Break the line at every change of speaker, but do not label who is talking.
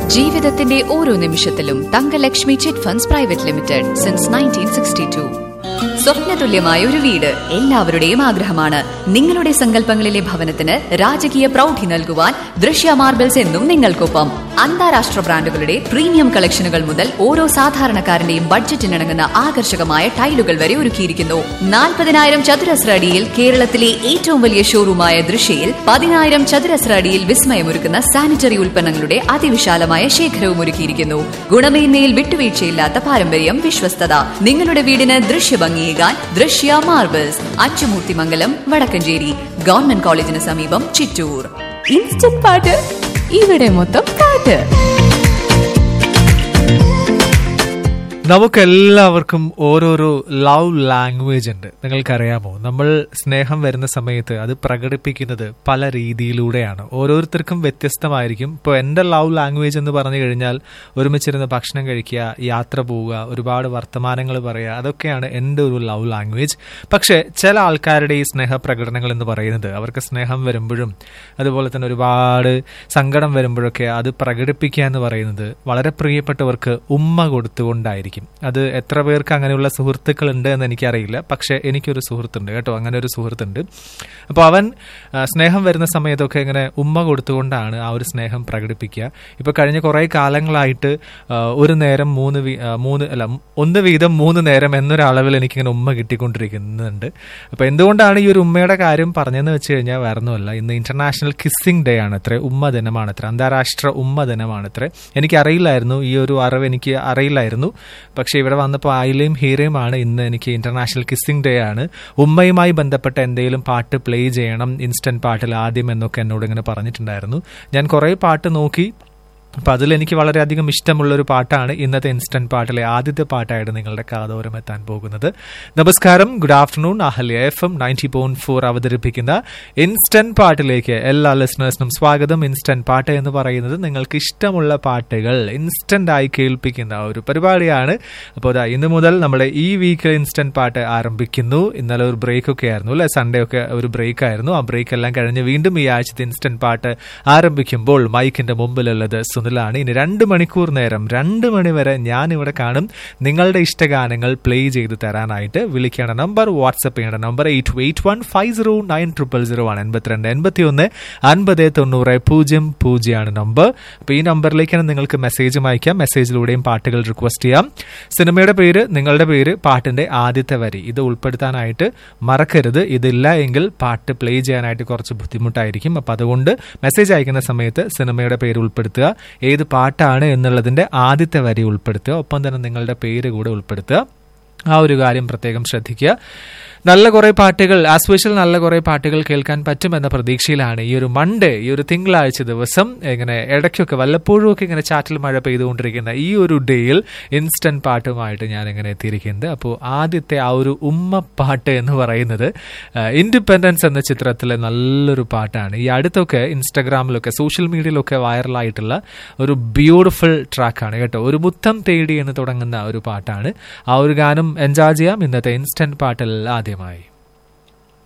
ജീവിതത്തിന്റെ ഓരോ നിമിഷത്തിലും Thangalakshmi chit funds private limited since nineteen sixty two സ്വപ്നതുല്യമായ ഒരു വീട് എല്ലാവരുടെയും ആഗ്രഹമാണ് നിങ്ങളുടെ സങ്കല്പങ്ങളിലെ ഭവനത്തിന് രാജകീയ പ്രൗഢി നൽകുവാൻ ദൃശ്യ മാർബിൾസ് എന്നും നിങ്ങൾക്കൊപ്പം അന്താരാഷ്ട്ര ബ്രാൻഡുകളുടെ പ്രീമിയം കളക്ഷനുകൾ മുതൽ ഓരോ സാധാരണക്കാരന്റെയും ബഡ്ജറ്റിനിണങ്ങുന്ന ആകർഷകമായ ടൈലുകൾ വരെ ഒരുക്കിയിരിക്കുന്നു നാൽപ്പതിനായിരം ചതുരശ്ര അടിയിൽ കേരളത്തിലെ ഏറ്റവും വലിയ ഷോറൂമായ ദൃശ്യയിൽ പതിനായിരം ചതുരശ്ര അടിയിൽ വിസ്മയമൊരുക്കുന്ന സാനിറ്ററി ഉൽപ്പന്നങ്ങളുടെ അതിവിശാലമായ ശേഖരവും ഒരുക്കിയിരിക്കുന്നു ഗുണമേന്മയിൽ വിട്ടുവീഴ്ചയില്ലാത്ത പാരമ്പര്യം വിശ്വസ്തത നിങ്ങളുടെ വീടിന് ദൃശ്യഭംഗിയേകാൻ ദൃശ്യ മാർബിൾസ് അച്ചുമൂർത്തിമംഗലം വടക്കഞ്ചേരി ഗവൺമെന്റ് കോളേജിന് സമീപം ചിറ്റൂർ
ഇൻസ്റ്റന്റ് പാട്ട് ഇവിടെ മൊത്തം പാട്ട്
നമുക്കെല്ലാവർക്കും ഓരോരോ ലവ് ലാംഗ്വേജ് ഉണ്ട് നിങ്ങൾക്കറിയാമോ നമ്മൾ സ്നേഹം വരുന്ന സമയത്ത് അത് പ്രകടിപ്പിക്കുന്നത് പല രീതിയിലൂടെയാണ് ഓരോരുത്തർക്കും വ്യത്യസ്തമായിരിക്കും ഇപ്പോൾ എൻ്റെ ലവ് ലാംഗ്വേജ് എന്ന് പറഞ്ഞു കഴിഞ്ഞാൽ ഒരുമിച്ചിരുന്ന് ഭക്ഷണം കഴിക്കുക യാത്ര പോവുക ഒരുപാട് വർത്തമാനങ്ങൾ പറയുക അതൊക്കെയാണ് എൻ്റെ ഒരു ലവ് ലാംഗ്വേജ് പക്ഷേ ചില ആൾക്കാരുടെ ഈ സ്നേഹ പ്രകടനങ്ങൾ എന്ന് പറയുന്നത് അവർക്ക് സ്നേഹം വരുമ്പോഴും അതുപോലെ തന്നെ ഒരുപാട് സങ്കടം വരുമ്പോഴൊക്കെ അത് പ്രകടിപ്പിക്കുക എന്ന് പറയുന്നത് വളരെ പ്രിയപ്പെട്ടവർക്ക് ഉമ്മ കൊടുത്തുകൊണ്ടായിരിക്കും അത് എത്ര പേർക്ക് അങ്ങനെയുള്ള സുഹൃത്തുക്കൾ ഉണ്ട് എന്ന് എനിക്കറിയില്ല പക്ഷേ എനിക്കൊരു സുഹൃത്തുണ്ട് കേട്ടോ അങ്ങനെ ഒരു സുഹൃത്തുണ്ട് അപ്പോൾ അവൻ ആ, സ്നേഹം വരുന്ന സമയത്തൊക്കെ ഇങ്ങനെ ഉമ്മ കൊടുത്തുകൊണ്ടാണ് ആ ഒരു സ്നേഹം പ്രകടിപ്പിക്കുക ഇപ്പോൾ കഴിഞ്ഞ കുറേ കാലങ്ങളായിട്ട് ആ, ഒരു നേരം മൂന്ന് വീ- ആ, മൂന്ന് അല്ല ഒന്ന് വീതം മൂന്ന് നേരം എന്നൊരളവിൽ എനിക്കിങ്ങനെ ഉമ്മ കിട്ടിക്കൊണ്ടിരിക്കുന്നുണ്ട് അപ്പോൾ എന്തുകൊണ്ടാണ് ഈ ഒരു ഉമ്മയുടെ കാര്യം പറഞ്ഞതെന്ന് വെച്ച് കഴിഞ്ഞാൽ വേറെ ഒന്നുമല്ല ഇന്ന് ഇന്റർനാഷണൽ കിസ്സിംഗ് ഡേ ആണ് അത്ര ഉമ്മ ദിനമാണ് അത്ര അന്താരാഷ്ട്ര ഉമ്മ ദിനമാണ് അത്ര എനിക്കറിയില്ലായിരുന്നു ഈ ഒരു അറിവ് എനിക്ക് അറിയില്ലായിരുന്നു പക്ഷേ ഇവിടെ വന്നപ്പോൾ ആയിലയും ഹീരയുമാണ് ഇന്ന് എനിക്ക് ഇന്റർനാഷണൽ കിസ്സിംഗ് ഡേ ആണ് ഉമ്മയുമായി ബന്ധപ്പെട്ട എന്തെങ്കിലും പാട്ട് പ്ലേ ചെയ്യണം ഇൻസ്റ്റന്റ് പാട്ടിൽ ആദ്യം എന്നൊക്കെ എന്നോട് ഇങ്ങനെ പറഞ്ഞിട്ടുണ്ടായിരുന്നു ഞാൻ കുറേ പാട്ട് നോക്കി അപ്പം അതിൽ എനിക്ക് വളരെയധികം ഇഷ്ടമുള്ള ഒരു പാട്ടാണ് ഇന്നത്തെ ഇൻസ്റ്റന്റ് പാട്ടിലെ ആദ്യത്തെ പാട്ടായിട്ട് നിങ്ങളുടെ കാതോരം എത്താൻ പോകുന്നത് നമസ്കാരം good afternoon Ahalya F M ninety point four അവതരിപ്പിക്കുന്ന ഇൻസ്റ്റന്റ് പാട്ടിലേക്ക് എല്ലാ ലിസണേഴ്സിനും സ്വാഗതം ഇൻസ്റ്റന്റ് പാട്ട് എന്ന് പറയുന്നത് നിങ്ങൾക്ക് ഇഷ്ടമുള്ള പാട്ടുകൾ ഇൻസ്റ്റന്റ് ആയി കേൾപ്പിക്കുന്ന ഒരു പരിപാടിയാണ് അപ്പോൾ അതാ ഇന്ന് മുതൽ നമ്മുടെ ഈ വീക്കിൽ ഇൻസ്റ്റന്റ് പാട്ട് ആരംഭിക്കുന്നു ഇന്നലെ ഒരു ബ്രേക്ക് ഒക്കെ ആയിരുന്നു അല്ലെ സൺഡേ ഒക്കെ ഒരു ബ്രേക്ക് ആയിരുന്നു ആ ബ്രേക്ക് എല്ലാം കഴിഞ്ഞ് വീണ്ടും ഈ ആഴ്ചത്തെ ഇൻസ്റ്റന്റ് പാട്ട് ആരംഭിക്കുമ്പോൾ മൈക്കിന്റെ മുമ്പിലുള്ളത് സുനിലാണ് ഇനി രണ്ട് മണിക്കൂർ നേരം രണ്ട് മണി വരെ ഞാൻ ഇവിടെ കാണും നിങ്ങളുടെ ഇഷ്ടഗാനങ്ങൾ പ്ലേ ചെയ്ത് തരാനായിട്ട് വിളിക്കേണ്ട നമ്പർ വാട്സപ്പ് ചെയ്യേണ്ട number eight eight one five zero nine triple zero ആണ് എൺപത്തിരണ്ട് എൺപത്തി ഒന്ന് അൻപത് തൊണ്ണൂറ് പൂജ്യം പൂജ്യമാണ് നമ്പർ അപ്പോൾ ഈ നമ്പറിലേക്കാണ് നിങ്ങൾക്ക് മെസ്സേജും അയക്കാം മെസ്സേജിലൂടെയും പാട്ടുകൾ റിക്വസ്റ്റ് ചെയ്യാം സിനിമയുടെ പേര് നിങ്ങളുടെ പേര് പാട്ടിന്റെ ആദ്യത്തെ വരി ഇത് ഉൾപ്പെടുത്താനായിട്ട് മറക്കരുത് ഇതില്ല എങ്കിൽ പാട്ട് പ്ലേ ചെയ്യാനായിട്ട് കുറച്ച് ബുദ്ധിമുട്ടായിരിക്കും അപ്പം അതുകൊണ്ട് മെസ്സേജ് അയക്കുന്ന സമയത്ത് സിനിമയുടെ പേര് ഉൾപ്പെടുത്തുക ഏത് പാട്ടാണ് എന്നുള്ളതിന്റെ ആദ്യത്തെ വരി ഉൾപ്പെടുത്തുക ഒപ്പം തന്നെ നിങ്ങളുടെ പേര് കൂടെ ഉൾപ്പെടുത്തുക ആ ഒരു കാര്യം പ്രത്യേകം ശ്രദ്ധിക്കുക നല്ല കുറെ പാട്ടുകൾ ആസ് യൂഷ്വൽ നല്ല കുറെ പാട്ടുകൾ കേൾക്കാൻ പറ്റുമെന്ന പ്രതീക്ഷയിലാണ് ഈ ഒരു മൺഡേ ഈ ഒരു തിങ്കളാഴ്ച ദിവസം ഇങ്ങനെ ഇടയ്ക്കൊക്കെ വല്ലപ്പോഴും ഒക്കെ ഇങ്ങനെ ചാറ്റിൽ മഴ പെയ്തുകൊണ്ടിരിക്കുന്ന ഈ ഒരു ഡേയിൽ ഇൻസ്റ്റന്റ് പാട്ടുമായിട്ട് ഞാൻ ഇങ്ങനെ എത്തിയിരിക്കുന്നത് അപ്പോൾ ആദ്യത്തെ ആ ഒരു ഉമ്മ പാട്ട് എന്ന് പറയുന്നത് ഇൻഡിപെൻഡൻസ് എന്ന ചിത്രത്തിലെ നല്ലൊരു പാട്ടാണ് ഈ അടുത്തൊക്കെ ഇൻസ്റ്റഗ്രാമിലൊക്കെ സോഷ്യൽ മീഡിയയിലൊക്കെ വൈറലായിട്ടുള്ള ഒരു ബ്യൂട്ടിഫുൾ ട്രാക്കാണ് കേട്ടോ ഒരു മുത്തം തേടി എന്ന് തുടങ്ങുന്ന ഒരു പാട്ടാണ് ആ ഒരു ഗാനം എൻജോയ് ചെയ്യാം ഇന്നത്തെ ഇൻസ്റ്റന്റ് പാട്ടിൽ ആദ്യമായി